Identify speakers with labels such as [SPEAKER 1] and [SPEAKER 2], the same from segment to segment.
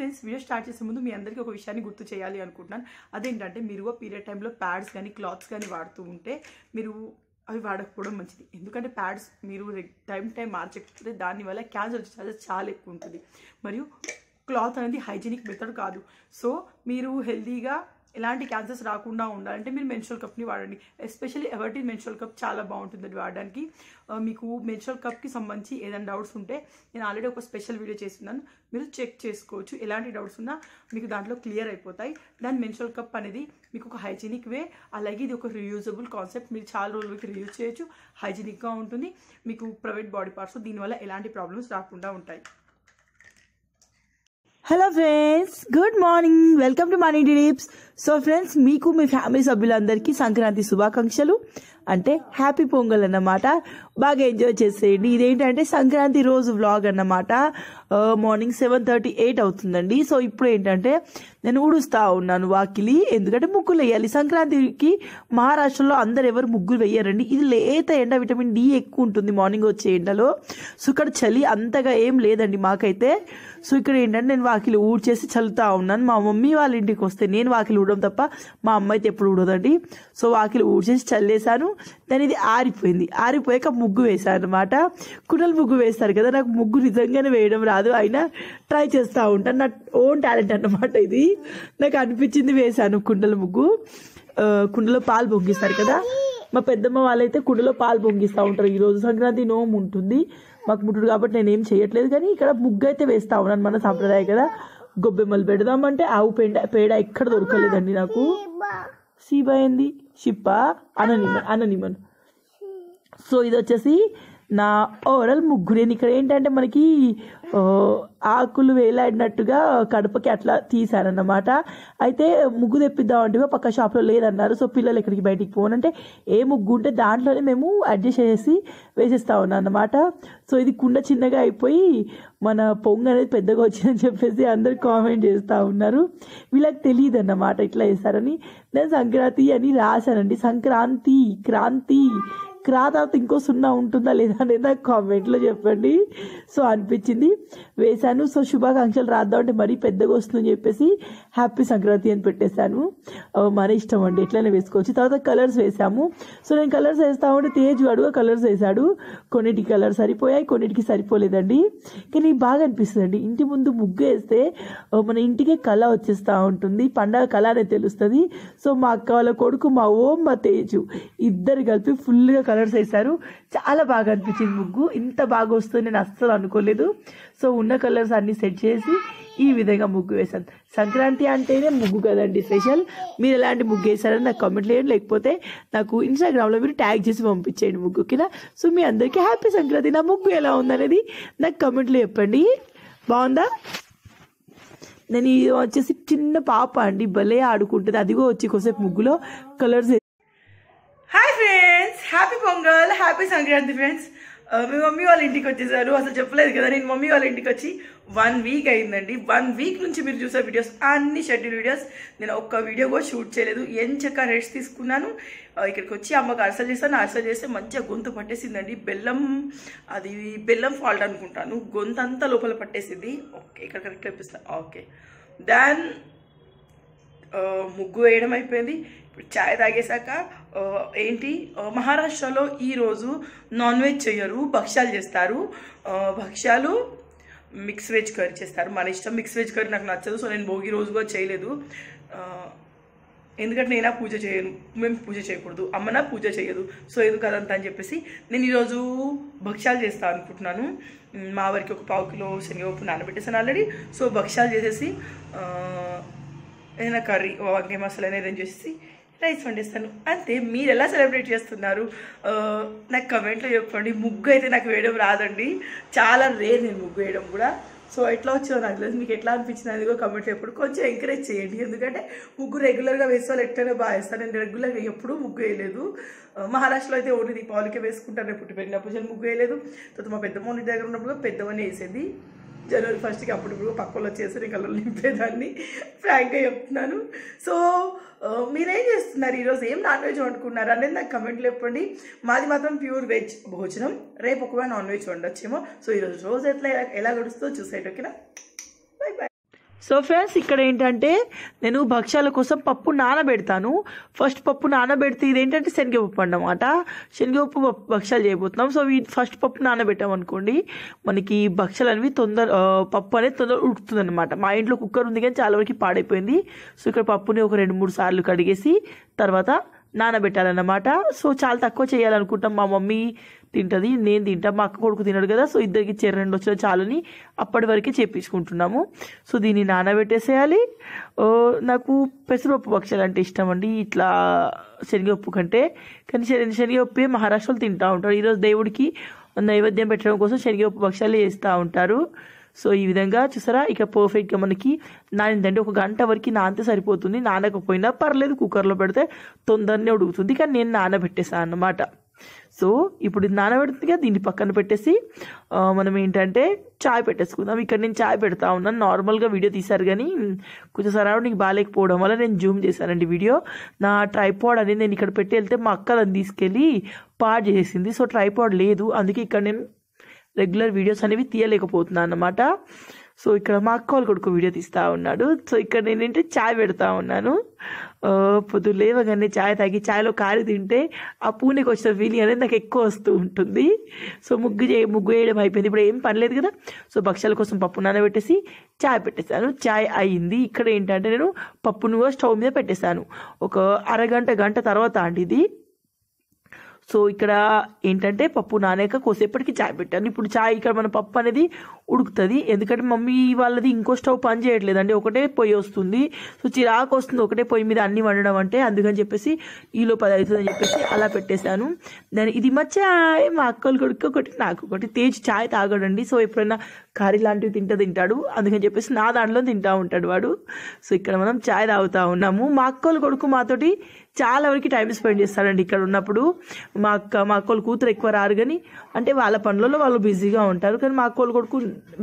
[SPEAKER 1] friends video start చేసే ముందు మీ అందరికీ ఒక విషయాన్ని గుర్తు చేయాలి అనుకుంటున్నాను అదేంటంటే మీరు పీరియడ్ టైంలో ప్యాడ్స్ కానీ క్లాత్స్ కానీ వాడుతూ ఉంటే మీరు అవి వాడకపోవడం మంచిది ఎందుకంటే ప్యాడ్స్ మీరు టైం టైం మార్చకపోతే దానివల్ల క్యాన్సర్ వచ్చే ఛాన్సెస్ చాలా ఎక్కువ ఉంటుంది మరియు క్లాత్ అనేది హైజీనిక్ మెథడ్ కాదు సో మీరు హెల్తీగా ఎలాంటి క్యాన్సర్స్ రాకుండా ఉండాలంటే మీరు మెన్స్ట్రల్ కప్ని వాడండి ఎస్పెషల్లీ ఎవర్టీన్ మెన్స్ట్రల్ కప్ చాలా బాగుంటుంది అది వాడడానికి ఆ, మీకు మెన్స్ట్రల్ కప్కి సంబంధించి ఏదైనా డౌట్స్ ఉంటే నేను ఆల్రెడీ ఒక స్పెషల్ వీడియో చేస్తున్నాను మీరు చెక్ చేసుకోవచ్చు ఎలాంటి డౌట్స్ ఉన్నా మీకు దాంట్లో క్లియర్ అయిపోతాయి దాని మెన్స్ట్రల్ కప్ అనేది మీకు ఒక హైజీనిక్ వే అలాగే ఇది ఒక రియూజబుల్ కాన్సెప్ట్ మీరు చాలా రోజులకి రియూజ్ చేయొచ్చు హైజీనిక్గా ఉంటుంది మీకు ప్రైవేట్ బాడీ పార్ట్స్ దీనివల్ల ఎలాంటి ప్రాబ్లమ్స్ రాకుండా ఉంటాయి
[SPEAKER 2] hello friends good morning welcome to money tips so friends మీకు మీ ఫ్యామిలీ సభ్యులందరికీ సంక్రాంతి శుభాకాంక్షలు అంటే హ్యాపీ పొంగల్ అన్నమాట బాగా ఎంజాయ్ చేసేయండి ఇదేంటంటే సంక్రాంతి రోజు వ్లాగ్ అన్నమాట ఆ, మార్నింగ్ సెవెన్ థర్టీ ఎయిట్ అవుతుందండి సో ఇప్పుడు ఏంటంటే నేను ఊడుస్తా ఉన్నాను వాకిలి ఎందుకంటే ముగ్గులు వేయాలి సంక్రాంతికి మహారాష్ట్రలో అందరు ఎవరు ముగ్గులు వేయరండి ఇది లేత ఎండ విటమిన్ డి ఎక్కువ ఉంటుంది మార్నింగ్ వచ్చే ఎండలో సో ఇక్కడ చలి అంతగా ఏం లేదండి మాకైతే సో ఇక్కడ ఏంటంటే నేను వాకిలి ఊడ్చేసి చల్లుతా ఉన్నాను మా మమ్మీ వాళ్ళ ఇంటికి వస్తే నేను వాకిలి ఊడడం తప్ప మా అమ్మ అయితే ఎప్పుడు ఊడదండి సో వాకిలి ఊడ్చేసి చల్లేసాను దాని ఇది ఆరిపోయింది ఆరిపోయాక ముగ్గు వేశాను అనమాట కుండలు ముగ్గు వేస్తారు కదా నాకు ముగ్గు నిజంగానే వేయడం రాదు అయినా ట్రై చేస్తూ ఉంటాను నా ఓన్ టాలెంట్ అన్నమాట ఇది నాకు అనిపించింది వేశాను కుండల ముగ్గు ఆ, కుండలో పాలు పొంగిస్తారు కదా మా పెద్దమ్మ వాళ్ళైతే కుండలో పాలు పొంగిస్తూ ఉంటారు ఈ రోజు సంక్రాంతి నోము ఉంటుంది మాకు ముట్టుడు కాబట్టి నేను ఏం చేయట్లేదు కానీ ఇక్కడ ముగ్గు అయితే వేస్తా ఉన్నాను మన సాంప్రదాయ కదా గొబ్బెమ్మలు పెడదామంటే ఆవు పేడ పేడ ఎక్కడ దొరకలేదండి నాకు సీబా ఏంది షిప్పా అననిమన్ అననిమన్ సో ఇది వచ్చేసి నా ఓవరాల్ ముగ్గు నేను ఇక్కడ ఏంటంటే మనకి ఆ, ఆకులు వేలాడినట్టుగా కడపకి అట్లా తీశారన్నమాట అయితే ముగ్గు తెప్పిద్దామంటే పక్క షాప్లో లేదన్నారు సో పిల్లలు ఎక్కడికి బయటికి పోనంటే ఏ ముగ్గు ఉంటే దాంట్లోనే మేము అడ్జస్ట్ చేసి వేసేస్తా ఉన్నాం అన్నమాట సో ఇది కుండ చిన్నగా అయిపోయి మన పొంగు అనేది పెద్దగా వచ్చిందని చెప్పేసి అందరు కామెంట్ చేస్తూ ఉన్నారు వీళ్ళకి తెలియదు అన్నమాట ఇట్లా వేస్తారని నేను సంక్రాంతి అని రాశానండి సంక్రాంతి క్రాంతి క్రా తర్వాత ఇంకో సున్నా ఉంటుందా లేదా అనేది నాకు కామెంట్లో చెప్పండి సో అనిపించింది వేశాను సో శుభాకాంక్షలు రాద్దాం అంటే మరీ పెద్దగా వస్తుందని చెప్పేసి హ్యాపీ సంక్రాంతి అని పెట్టేశాను ఆ, మన ఇష్టం అండి ఎట్లయినా వేసుకోవచ్చు తర్వాత కలర్స్ వేసాము సో నేను కలర్స్ వేస్తా ఉంటే తేజ్ వాడుగా కలర్స్ వేశాడు కొన్నిటికి కలర్ సరిపోయాయి కొన్నిటికి సరిపోలేదండి కానీ బాగా అనిపిస్తుంది అండి ఇంటి ముందు ముగ్గు వేస్తే ఆ, మన ఇంటికే కళ వచ్చేస్తూ ఉంటుంది పండగ కళ అనేది తెలుస్తుంది సో మా అక్క వాళ్ళ కొడుకు మా ఓం మా తేజు ఇద్దరు కలిపి ఫుల్గా కలర్స్ వేశారు చాలా బాగా అనిపించింది ముగ్గు ఇంత బాగా వస్తుంది నేను అస్సలు అనుకోలేదు సో ఉన్న కలర్స్ అన్ని సెట్ చేసి ఈ విధంగా ముగ్గు వేశాను సంక్రాంతి అంటేనే ముగ్గు కదండి స్పెషల్ మీరు ఎలాంటి ముగ్గు వేశారని నాకు కామెంట్ చేయండి లేకపోతే నాకు ఇన్స్టాగ్రామ్లో మీరు ట్యాగ్ చేసి పంపించేయండి ముగ్గు ఓకేనా సో మీ అందరికీ హ్యాపీ సంక్రాంతి నా ముగ్గు ఎలా ఉందనేది నాకు కామెంట్లో చెప్పండి బాగుందా నేను ఇది వచ్చేసి చిన్న పాప అండి భలే ఆడుకుంటుంది అదిగో వచ్చి కొద్దిసేపు ముగ్గులో colours
[SPEAKER 1] hi friends happy Pongal happy Sankranti friends మీ మమ్మీ వాళ్ళ ఇంటికి వచ్చేసారు అసలు చెప్పలేదు కదా నేను మమ్మీ వాళ్ళ ఇంటికి వచ్చి వన్ వీక్ అయిందండి వన్ వీక్ నుంచి మీరు చూసే వీడియోస్ అన్ని షెడ్యూల్ వీడియోస్ నేను ఒక్క వీడియో కూడా షూట్ చేయలేదు ఎంచక్క రెస్ట్ తీసుకున్నాను ఆ, ఇక్కడికి వచ్చి అమ్మకి అరసలు చేస్తాను అరసలు చేస్తే మంచిగా గొంతు పట్టేసిందండి బెల్లం అది బెల్లం ఫాల్ట్ అనుకుంటాను గొంతు అంతా లోపల పట్టేసింది ఓకే ఇక్కడ కరెక్ట్ అనిపిస్తా ఓకే దాన్ ఆ, ముగ్గు వేయడం అయిపోయింది ఇప్పుడు చాయ్ తాగేశాక ఆ, ఏంటి ఆ, మహారాష్ట్రలో ఈరోజు నాన్ వెజ్ చేయరు భక్ష్యాలు చేస్తారు ఆ, భక్ష్యాలు మిక్స్ వెజ్ కర్రీ చేస్తారు మన ఇష్టం మిక్స్ వెజ్ కర్రీ నాకు నచ్చదు సో నేను భోగి రోజు కూడా చేయలేదు ఆ, ఎందుకంటే నేనా పూజ చేయను మేము పూజ చేయకూడదు అమ్మనా పూజ చేయదు సో ఎందుకు అదంతా అని చెప్పేసి నేను ఈరోజు భక్ష్యాలు చేస్తా అనుకుంటున్నాను మ్, మా వారికి ఒక పావు కిలో శనగపప్పు నానబెట్టేసాను ఆల్రెడీ సో భక్ష్యాలు చేసేసి ఆ, ఏదైనా కర్రీ వంకాయ మసాలా అనేది అరేంజ్ చేసేసి రైస్ వండేస్తాను అంతే మీరు ఎలా సెలబ్రేట్ చేస్తున్నారు ఆ, నాకు కమెంట్లో చెప్పండి ముగ్గు అయితే నాకు వేయడం రాదండి చాలా రేర్ నేను ముగ్గు వేయడం కూడా సో ఎట్లా వచ్చిందో నాకు తెలియదు మీకు ఎట్లా అనిపించింది అది కూడా కమెంట్ ఎప్పుడు కొంచెం ఎంకరేజ్ చేయండి ఎందుకంటే ముగ్గు రెగ్యులర్గా వేసే వాళ్ళు ఎట్లయినా బాగా వేస్తారు నేను రెగ్యులర్గా ఎప్పుడూ ముగ్గు వేయలేదు ఆ, మహారాష్ట్రలో అయితే ఓన్లీ దీపావళికే వేసుకుంటాను ఎప్పుడు పెళ్ళినప్పుడు నేను ముగ్గు వేయలేదు తర్వాత మా పెద్దమ్మ ఇంటి దగ్గర ఉన్నప్పుడు కూడా పెద్దవని వేసేది జనవరి ఫస్ట్కి అప్పుడు ఇప్పుడు పక్క వాళ్ళు వచ్చేసి నేను కలర్ నింపేదాన్ని ఫ్రాంక్గా చెప్తున్నాను సో ఆ, మీరేం చేస్తున్నారు ఈరోజు ఏం నాన్ వెజ్ వండుకున్నారు అనేది నాకు కమెంట్లో చెప్పండి మాది మాత్రం ప్యూర్ వెజ్ భోజనం రేపు ఒకవేళ నాన్ వెజ్ వండొచ్చేమో సో ఈరోజు రోజు ఎట్లా ఎలా ఎలా గడుస్తుందో చూసేట ఓకేనా బై బాయ్
[SPEAKER 2] సో ఫ్రెండ్స్ ఇక్కడ ఏంటంటే నేను భక్ష్యాల కోసం పప్పు నానబెడతాను ఫస్ట్ పప్పు నానబెడితే ఇదేంటంటే శనగపప్పు అన్నమాట శనగపప్పు పప్పు భక్ష్యాలు చేయబోతున్నాం సో ఈ ఫస్ట్ పప్పు నానబెట్టాం అనుకోండి మనకి భక్ష్యాలు అనేవి తొందర ఆ, పప్పు అనేది తొందర ఉడుకుతుంది అనమాట మా ఇంట్లో కుక్కర్ ఉంది కానీ చాలా వరకు పాడైపోయింది సో ఇక్కడ పప్పుని ఒక రెండు మూడు సార్లు కడిగేసి తర్వాత నానబెట్టాలన్నమాట సో చాలా తక్కువ చేయాలనుకుంటాం మా మమ్మీ తింటుంది నేను తింటా మా అక్క కొడుకు తినడు కదా సో ఇద్దరికి చెర రెండు వచ్చిన చాలని అప్పటి వరకే చేపించుకుంటున్నాము సో దీన్ని నానబెట్టేసేయాలి ఓ, నాకు పెసరపప్పు భక్ష్యాలు అంటే ఇష్టం అండి ఇట్లా శనగపప్పు కంటే కానీ శని శనగపప్పే మహారాష్ట్రలో తింటూ ఉంటారు ఈరోజు దేవుడికి నైవేద్యం పెట్టడం కోసం శనగపప్పు భక్ష్యాలు చేస్తూ ఉంటారు సో ఈ విధంగా చూసారా ఇక పర్ఫెక్ట్గా మనకి నానిందంటే ఒక గంట వరకు నానితే సరిపోతుంది నానకపోయినా పర్లేదు కుక్కర్లో పెడితే తొందరనే ఉడుకుతుంది కానీ నేను నానబెట్టేసాను అన్నమాట సో ఇప్పుడు ఇది నానబెడుతుందిగా దీన్ని పక్కన పెట్టేసి ఆ, మనం ఏంటంటే చాయ్ పెట్టేసుకుందాం ఇక్కడ నేను చాయ్ పెడతా ఉన్నాను నార్మల్గా వీడియో తీశారు కానీ కొంచెం సరౌండింగ్ బాగాలేకపోవడం వల్ల నేను జూమ్ చేశానండి వీడియో నా ట్రైపాడ్ అనేది నేను ఇక్కడ పెట్టి వెళ్తే మా అక్క దాన్ని తీసుకెళ్ళి పాడు చేసేసింది సో ట్రైపాడ్ లేదు అందుకే ఇక్కడ నేను రెగ్యులర్ వీడియోస్ అనేవి తీయలేకపోతున్నాను అన్నమాట సో ఇక్కడ మా అక్క వాళ్ళ కొడుకు వీడియో తీస్తూ ఉన్నాడు సో ఇక్కడ నేనేంటి చాయ్ పెడతా ఉన్నాను ఆ, పొద్దు లేవగానే చాయ్ తాగి చాయ్లో కారి తింటే ఆ పూనెకి వచ్చిన ఫీలింగ్ అనేది నాకు ఎక్కువ వస్తూ ఉంటుంది సో ముగ్గు చే ముగ్గు వేయడం అయిపోయింది ఇప్పుడు ఏం పని లేదు కదా సో భక్ష్యాల కోసం పప్పు నానబెట్టేసి చాయ్ పెట్టేశాను చాయ్ అయింది ఇక్కడ ఏంటంటే నేను పప్పును కూడా స్టవ్ మీద పెట్టేశాను ఒక అరగంట గంట తర్వాత అండి ఇది సో ఇక్కడ ఏంటంటే పప్పు నానాక కోసేపటికి చాయ్ పెట్టాను ఇప్పుడు చాయ్ ఇక్కడ మన పప్పు అనేది ఉడుకుతుంది ఎందుకంటే మమ్మీ వాళ్ళది ఇంకో స్టవ్ పని చేయట్లేదండి ఒకటే పొయ్యి వస్తుంది సో చిరాకు వస్తుంది ఒకటే పొయ్యి మీద అన్ని వండడం అంటే అందుకని చెప్పేసి ఈలో పది అవుతుందని చెప్పేసి అలా పెట్టేశాను దాని ఇది మా చాయ్ మా అక్కలు కొడుకు ఒకటి నాకు ఒకటి తేజ్ చాయ్ తాగడండి సో ఎప్పుడైనా కర్రీ లాంటివి తింటే తింటాడు అందుకని చెప్పేసి నా దాంట్లో తింటా ఉంటాడు వాడు సో ఇక్కడ మనం చాయ్ తాగుతా ఉన్నాము మా అక్కలు కొడుకు మాతోటి చాలా వరకు టైం స్పెండ్ చేస్తారండి ఇక్కడ ఉన్నప్పుడు మా అక్క మా అక్కలు కూతురు ఎక్కువ రారు కానీ అంటే వాళ్ళ పనులలో వాళ్ళు బిజీగా ఉంటారు కానీ మా అక్కలు కొడుకు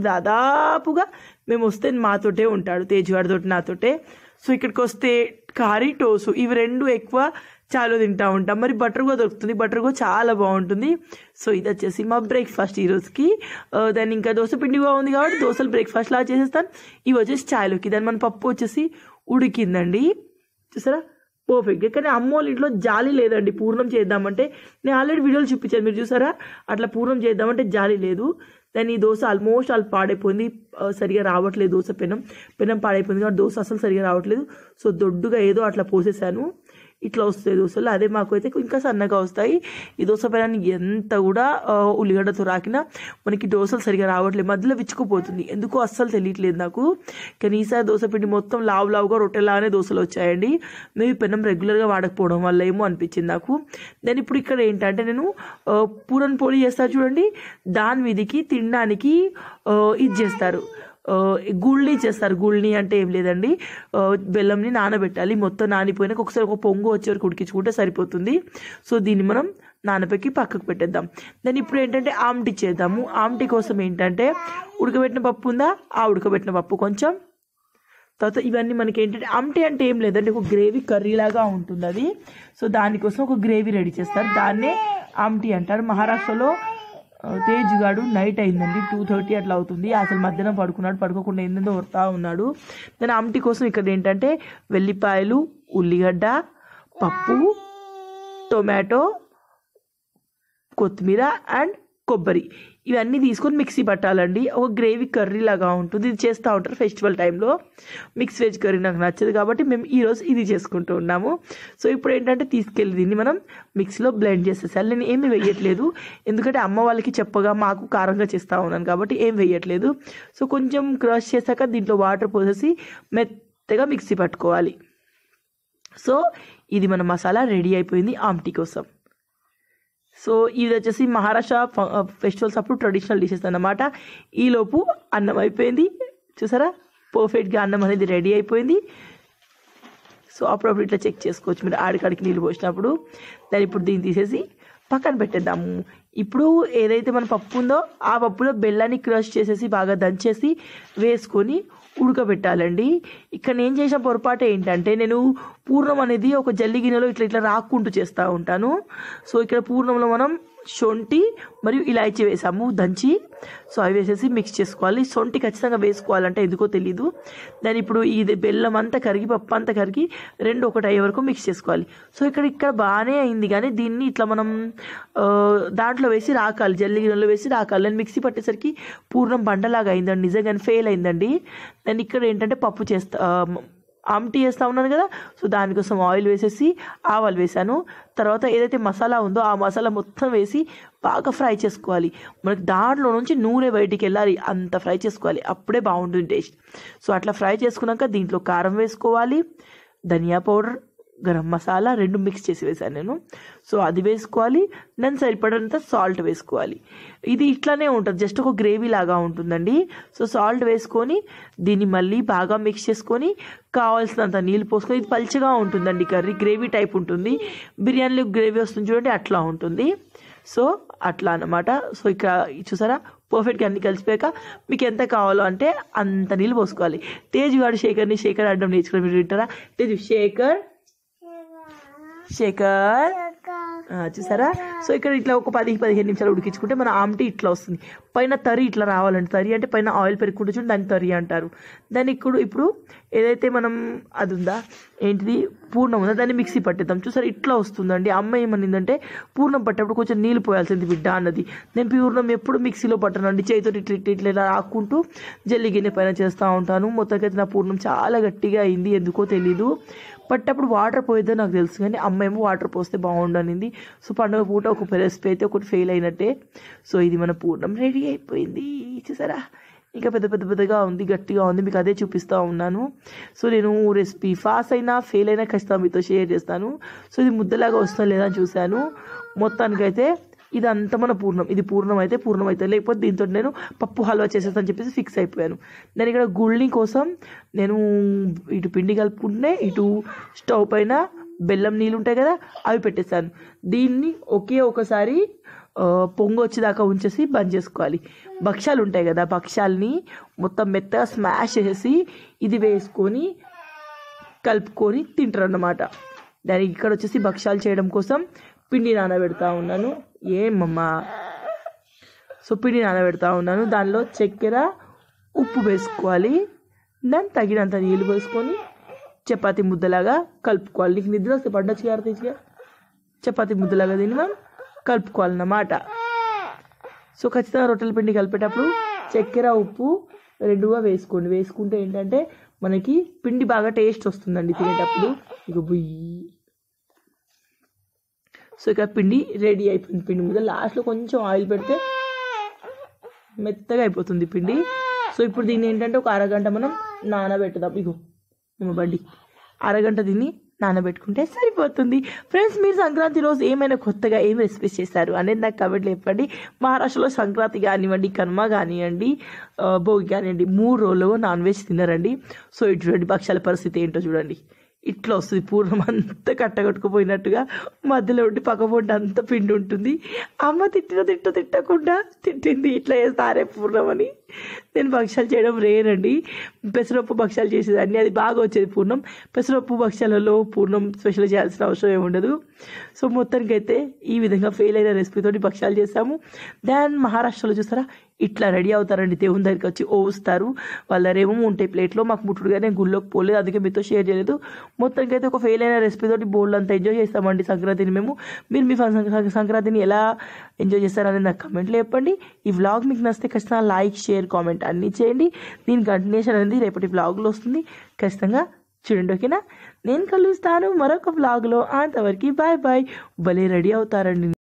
[SPEAKER 2] దాదాపుగా మేము వస్తే మాతోటే ఉంటాడు తేజువాడితోటి నాతోటే సో ఇక్కడికి వస్తే కారీ టోసు ఇవి రెండు ఎక్కువ చాలా తింటా ఉంటాం మరి బటర్ కూడా దొరుకుతుంది బటర్ కూడా చాలా బాగుంటుంది సో ఇది వచ్చేసి మా బ్రేక్ఫాస్ట్ ఈ రోజుకి ఆ, దాన్ని ఇంకా దోశ పిండి బాగుంది కాబట్టి దోశలు బ్రేక్ఫాస్ట్ లాగా చేసేస్తాను ఇవి వచ్చేసి చాయ్లోకి దాని మన పప్పు వచ్చేసి ఉడికిందండి చూసారా పర్ఫెక్ట్ కానీ అమ్మోళ్ళ ఇంట్లో జాలి లేదండి పూర్ణం చేద్దామంటే నేను ఆల్రెడీ వీడియోలు చూపించాను మీరు చూసారా అట్లా పూర్ణం చేద్దామంటే జాలి లేదు దాని ఈ దోశ ఆల్మోస్ట్ వాళ్ళు పాడైపోయింది ఆ, సరిగా రావట్లేదు దోశ పెనం పెనం పాడైపోయింది కాబట్టి దోశ అసలు సరిగా రావట్లేదు సో దొడ్డుగా ఏదో అట్లా పోసేసాను ఇట్లా వస్తాయి దోశలు అదే మాకు అయితే ఇంకా సన్నగా వస్తాయి ఈ దోశ పెనాన్ని ఎంత కూడా ఆ, ఉల్లిగడ్డతో రాకినా మనకి దోశలు సరిగా రావట్లేదు మధ్యలో విచ్చుకుపోతుంది ఎందుకో అస్సలు తెలియట్లేదు నాకు కానీ ఈసారి దోశ పిండి మొత్తం లావు లావుగా రొట్టెలానే దోశలు వచ్చాయండి మేబీ పెనం రెగ్యులర్గా వాడకపోవడం వల్ల ఏమో అనిపించింది నాకు నేను ఇప్పుడు ఇక్కడ ఏంటంటే నేను ఆ, పూరన్ పోలి చేస్తారు చూడండి దాని మీదకి తినడానికి ఆ, ఇది చేస్తారు ఆ, గుళ్ళి చేస్తారు గుళ్ళని అంటే ఏం లేదండి ఆ, బెల్లంని నానబెట్టాలి మొత్తం నానిపోయినాక ఒకసారి ఒక పొంగు వచ్చే వరకు ఉడికించుకుంటే సరిపోతుంది సో దీన్ని మనం నానబెట్టి పక్కకు పెట్టేద్దాం దాన్ని ఇప్పుడు ఏంటంటే ఆమ్టి చేద్దాము ఆమ్టి కోసం ఏంటంటే ఉడకబెట్టిన పప్పు ఉందా ఆ ఉడకబెట్టిన పప్పు కొంచెం తర్వాత ఇవన్నీ మనకి ఏంటంటే ఆమ్టి అంటే ఏం లేదండి ఒక గ్రేవీ కర్రీ లాగా ఉంటుంది అది సో దానికోసం ఒక గ్రేవీ రెడీ చేస్తారు దాన్నే ఆమ్టి అంటారు మహారాష్ట్రలో ఆ, తేజ్ గాడు నైట్ అయిందండి టూ థర్టీ అట్లా అవుతుంది అసలు మధ్యాహ్నం పడుకున్నాడు పడుకోకుండా ఏందో వరుతా ఉన్నాడు నేను ఆమ్టి కోసం ఇక్కడ ఏంటంటే వెల్లిపాయలు ఉల్లిగడ్డ పప్పు టొమాటో కొత్తిమీర అండ్ కొబ్బరి ఇవన్నీ తీసుకొని మిక్సీ పట్టాలండి ఒక గ్రేవీ కర్రీ లాగా ఉంటుంది ఇది చేస్తూ ఉంటారు ఫెస్టివల్ టైంలో మిక్స్ వెజ్ కర్రీ నాకు నచ్చదు కాబట్టి మేము ఈరోజు ఇది చేసుకుంటూ ఉన్నాము సో ఇప్పుడు ఏంటంటే తీసుకెళ్ళి దీన్ని మనం మిక్సీలో బ్లెండ్ చేసేసాలి నేను ఏమీ వేయట్లేదు ఎందుకంటే అమ్మ వాళ్ళకి చెప్పగా మాకు కారంగా చేస్తూ ఉన్నాను కాబట్టి ఏం వేయట్లేదు సో కొంచెం క్రష్ చేశాక దీంట్లో వాటర్ పోసేసి మెత్తగా మిక్సీ పట్టుకోవాలి సో ఇది మన మసాలా రెడీ అయిపోయింది ఆమ్టీ కోసం సో ఇది వచ్చేసి మహారాష్ట్ర ఫ- ఫెస్టివల్స్ అప్పుడు ట్రెడిషనల్ డిషెస్ అన్నమాట ఈలోపు అన్నం అయిపోయింది చూసారా పర్ఫెక్ట్గా అన్నం అనేది రెడీ అయిపోయింది సో అప్పుడప్పుడు ఇట్లా చెక్ చేసుకోవచ్చు మీరు ఆడికాడికి నీళ్ళు పోసినప్పుడు దాన్ని ఇప్పుడు దీన్ని తీసేసి పక్కన పెట్టేద్దాము ఇప్పుడు ఏదైతే మన పప్పు ఉందో ఆ పప్పులో బెల్లాన్ని క్రష్ చేసేసి బాగా దంచేసి వేసుకొని ఉడకబెట్టాలండి ఇక్కడ నేను చేసిన పొరపాటు ఏంటంటే నేను పూర్ణం అనేది ఒక జల్లి గిన్నెలో ఇట్లా ఇట్లా రాక్కుంటూ చేస్తూ ఉంటాను సో ఇక్కడ పూర్ణంలో మనం శొంఠి మరియు ఇలాచీ వేసాము దంచి సో అవి వేసేసి మిక్స్ చేసుకోవాలి శొంఠి ఖచ్చితంగా వేసుకోవాలంటే ఎందుకో తెలీదు దాని ఇప్పుడు ఇది బెల్లం అంతా కరిగి పప్పు అంతా కరిగి రెండు ఒకటి అయ్యే వరకు మిక్స్ చేసుకోవాలి సో ఇక్కడ ఇక్కడ బాగానే అయింది కానీ దీన్ని ఇట్లా మనం ఆ, దాంట్లో వేసి రాకాలి జల్లి గిన్నెలో వేసి రాకాలి నేను మిక్సీ పట్టేసరికి పూర్ణం బండలాగా అయిందండి నిజంగానే ఫెయిల్ అయిందండి నేను ఇక్కడ ఏంటంటే పప్పు చేస్తా ఆ, ఆమ్టీ చేస్తా ఉన్నాను కదా సో దానికోసం ఆయిల్ వేసేసి ఆవాలు వేసాను తర్వాత ఏదైతే మసాలా ఉందో ఆ మసాలా మొత్తం వేసి బాగా ఫ్రై చేసుకోవాలి మనకి దాంట్లో నుంచి నూనె బయటికి వెళ్ళాలి అంత ఫ్రై చేసుకోవాలి అప్పుడే బాగుంటుంది టేస్ట్ సో అట్లా ఫ్రై చేసుకున్నాక దీంట్లో కారం వేసుకోవాలి ధనియా పౌడర్ గరం మసాలా రెండు మిక్స్ చేసి వేసాను నేను సో అది వేసుకోవాలి దాన్ని సరిపడంత సాల్ట్ వేసుకోవాలి ఇది ఇట్లానే ఉంటుంది జస్ట్ ఒక గ్రేవీ లాగా ఉంటుందండి సో సాల్ట్ వేసుకొని దీన్ని మళ్ళీ బాగా మిక్స్ చేసుకొని కావాల్సినంత నీళ్ళు పోసుకొని ఇది పల్చగా ఉంటుందండి కర్రీ గ్రేవీ టైప్ ఉంటుంది బిర్యానీలో గ్రేవీ వస్తుంది చూడండి అట్లా ఉంటుంది సో అట్లా అన్నమాట సో ఇక్కడ చూసారా పర్ఫెక్ట్గా అన్ని కలిసిపోయాక మీకు ఎంత కావాలో అంటే అంత నీళ్ళు పోసుకోవాలి తేజ్ గాడు శేఖర్ని శేఖర్ అడ్డం నేర్చుకుని మీరు వింటారా తేజ్ శేఖర్ శేఖర్ ఆ, చూసారా సో ఇక్కడ ఇట్లా ఒక పది పదిహేను నిమిషాలు ఉడికించుకుంటే మన ఆమ్టీ ఇట్లా వస్తుంది పైన తరి ఇట్లా రావాలండి తరి అంటే పైన ఆయిల్ పెరుగుకుంటే చూడండి దాన్ని తరి అంటారు దాన్ని ఇప్పుడు ఇప్పుడు ఏదైతే మనం అది ఉందా ఏంటిది పూర్ణం ఉందా దాన్ని మిక్సీ పట్టేద్దాం చూసారా ఇట్లా వస్తుందండి అమ్మ ఏమనిందంటే పూర్ణం పట్టేప్పుడు కొంచెం నీళ్ళు పోయాల్సింది బిడ్డ అన్నది నేను పూర్ణం ఎప్పుడు మిక్సీలో పట్టనండి చేతితో ఇట్లా ఇట్లా ఇట్లా ఇలా రాక్కుంటూ జల్లి గిన్నె పైన చేస్తూ ఉంటాను మొత్తానికైతే నా పూర్ణం చాలా గట్టిగా అయింది ఎందుకో తెలీదు పట్టప్పుడు వాటర్ పోయిద్దో నాకు తెలుసు కానీ అమ్మ ఏమో వాటర్ పోస్తే బాగుండనింది సో పండుగ పూట ఒక రెసిపీ అయితే ఒకటి ఫెయిల్ అయినట్టే సో ఇది మన పూర్ణం రెడీ అయిపోయింది చూసారా ఇంకా పెద్ద పెద్ద పెద్దగా ఉంది గట్టిగా ఉంది మీకు అదే చూపిస్తూ ఉన్నాను సో నేను రెసిపీ ఫాస్ట్ అయినా ఫెయిల్ అయినా ఖచ్చితంగా మీతో షేర్ చేస్తాను సో ఇది ముద్దలాగా వస్తుందా లేదా అని చూశాను మొత్తానికైతే ఇదంతా మన పూర్ణం ఇది పూర్ణం అయితే పూర్ణం అయితే లేకపోతే దీంతో నేను పప్పు హల్వా చేసేస్తాను చెప్పేసి ఫిక్స్ అయిపోయాను నేను ఇక్కడ గుళ్ళని కోసం నేను ఇటు పిండి కలుపుకుంటే ఇటు స్టవ్ పైన బెల్లం నీళ్ళు ఉంటాయి కదా అవి పెట్టేశాను దీన్ని ఒకే ఒకసారి ఆ, పొంగు వచ్చేదాకా ఉంచేసి బంద్ చేసుకోవాలి భక్ష్యాలు ఉంటాయి కదా భక్ష్యాలని మొత్తం మెత్తగా స్మాష్ చేసేసి ఇది వేసుకొని కలుపుకొని తింటారు అన్నమాట దానికి ఇక్కడ వచ్చేసి భక్ష్యాలు చేయడం కోసం పిండి నానబెడతా ఉన్నాను ఏమమ్మా సో పిండి నానబెడతా ఉన్నాను దానిలో చక్కెర ఉప్పు వేసుకోవాలి దాన్ని తగినంత నీళ్ళు వేసుకొని చపాతి ముద్దలాగా కలుపుకోవాలి నీకు నిద్ర వస్తే పండొచ్చు గారు తీసుగా చపాతి ముద్దలాగా దీన్ని మనం కలుపుకోవాలన్నమాట సో ఖచ్చితంగా రొట్టెల పిండి కలిపేటప్పుడు చక్కెర ఉప్పు రెండుగా వేసుకోండి వేసుకుంటే ఏంటంటే మనకి పిండి బాగా టేస్ట్ వస్తుందండి తినేటప్పుడు ఇక బుయ్యి సో ఇక పిండి రెడీ అయిపోయింది పిండి మీద లాస్ట్లో కొంచెం ఆయిల్ పెడితే మెత్తగా అయిపోతుంది పిండి సో ఇప్పుడు దీన్ని ఏంటంటే ఒక అరగంట మనం నానబెట్టుదాం ఇగో మేము బండి అరగంట దీన్ని నానబెట్టుకుంటే సరిపోతుంది ఫ్రెండ్స్ మీరు సంక్రాంతి రోజు ఏమైనా కొత్తగా ఏం రెసిపీస్ చేస్తారు అనేది నాకు కమెంట్లో చెప్పండి మహారాష్ట్రలో సంక్రాంతి కానివ్వండి కనుమ కానివ్వండి ఆ, భోగి కానివ్వండి మూడు రోజులు నాన్ వెజ్ తినరండి సో ఇటు చూడండి భక్ష్యాల పరిస్థితి ఏంటో చూడండి ఇట్లా వస్తుంది పూర్వం అంతా కట్టగట్టుకుపోయినట్టుగా మధ్యలో ఉండి పక్కపొండి అంత పిండి ఉంటుంది అమ్మ తిట్టిన తిట్ట తిట్టకుండా తిట్టింది ఇట్లా చేస్తారే పూర్ణం అని నేను భక్ష్యాలు చేయడం రేరండి పెసరపప్పు భక్ష్యాలు చేసేదాన్ని అది బాగా వచ్చేది పూర్ణం పెసరపప్పు భక్ష్యాలలో పూర్ణం స్పెషల్ చేయాల్సిన అవసరం ఏమి ఉండదు సో మొత్తానికైతే ఈ విధంగా ఫెయిల్ అయిన రెసిపీతోటి భక్ష్యాలు చేస్తాము దాని మహారాష్ట్రలో చూస్తారా ఇట్లా రెడీ అవుతారండి దేవుని దగ్గరికి వచ్చి ఓస్తారు వాళ్ళ రేమో ఉంటాయి ప్లేట్లో మాకు ముట్టుడుగా నేను గుళ్ళోకి పోలేదు అందుకే మీతో షేర్ చేయలేదు మొత్తానికి అయితే ఒక ఫెయిల్ అయిన రెసిపీ తోటి బోల్డ్ అంతా ఎంజాయ్ చేస్తామండి సంక్రాంతిని మేము మీరు మీ సం- సంక్రాంతిని ఎలా ఎంజాయ్ చేస్తారనేది నాకు కమెంట్లో చెప్పండి ఈ వ్లాగ్ మీకు నచ్చితే ఖచ్చితంగా లైక్ షేర్ కామెంట్ అన్నీ చేయండి దీని కంటిన్యూషన్ అనేది రేపటి వ్లాగ్లో వస్తుంది ఖచ్చితంగా చూడండి ఓకేనా నేను కలుస్తాను మరొక వ్లాగ్లో అంతవరకు బాయ్ బాయ్ భలే రెడీ అవుతారండి